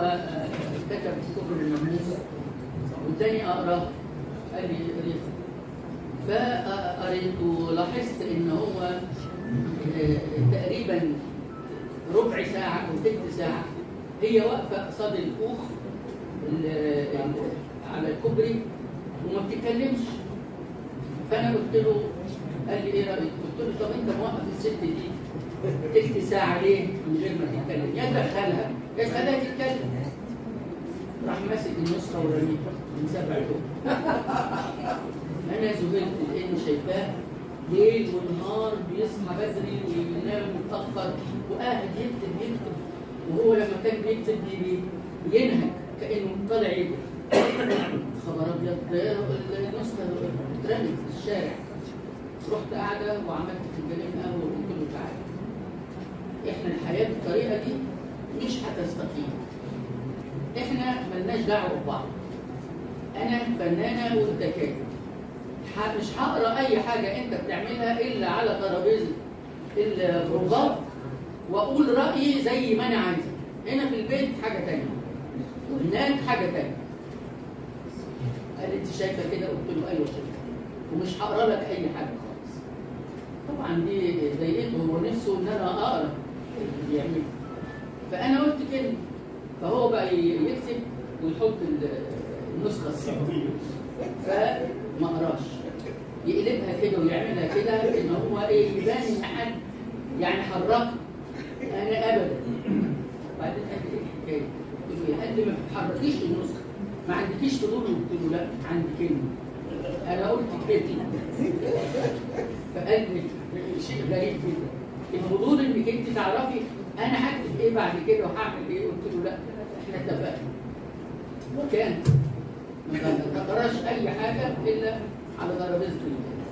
آه، كتب كفر الناموس واداني اقراه قال لي قريت فقريت ولاحظت ان هو آه، تقريبا ربع ساعه او ثلث ساعه هي واقفه قصاد الكوخ ال- ال- على الكوبري وما بتتكلمش فانا قلت له قال لي ايه رايك؟ قلت له طب انت موقف الست دي تلت ساعه ليه من غير ما تتكلم؟ يا دخلها يا خليها تتكلم راح ماسك النسخه ورميها من سبع دول انا ذهلت لاني شايفاه ليل ونهار بيصحى بدري وينام متاخر وقاعد يكتب يكتب وهو لما كان بيكتب بي- بي- بينهج كانه طالع يجري خبر ابيض ده النسخه اترمت في الشارع رحت قاعده وعملت فنجانين قهوه وقلت له تعالى احنا الحياه بالطريقه دي مش هتستقيم احنا ملناش دعوه ببعض انا فنانه وانت كاتب ح- مش هقرا اي حاجه انت بتعملها الا على ترابيزه البروفات واقول رايي زي ما انا عايز هنا في البيت حاجه تانية وهناك حاجه تانية قال لي انت شايفه كده قلت له ايوه شايفه ومش هقرا لك اي حاجه خالص طبعا دي ضايقته هو نفسه ان انا اقرا اللي بيعمله فانا قلت كده فهو بقى يكتب ويحط ال- النسخه الصوتيه فما قراش يقلبها كده ويعملها كده ان هو ايه يبان ان حد يعني حركه انا ابدا بعدين قال لي ايه الحكايه؟ قلت له قال لي ما بتحركيش النسخه ما عندكيش فضول قلت له لا عندي كلمه انا قلت كده فقال لي شيء غريب جدا الفضول انك انت تعرفي انا هكتب ايه بعد كده وهعمل ايه قلت له لا احنا اتفقنا وكان ما قراش اي حاجه الا على ترابيزته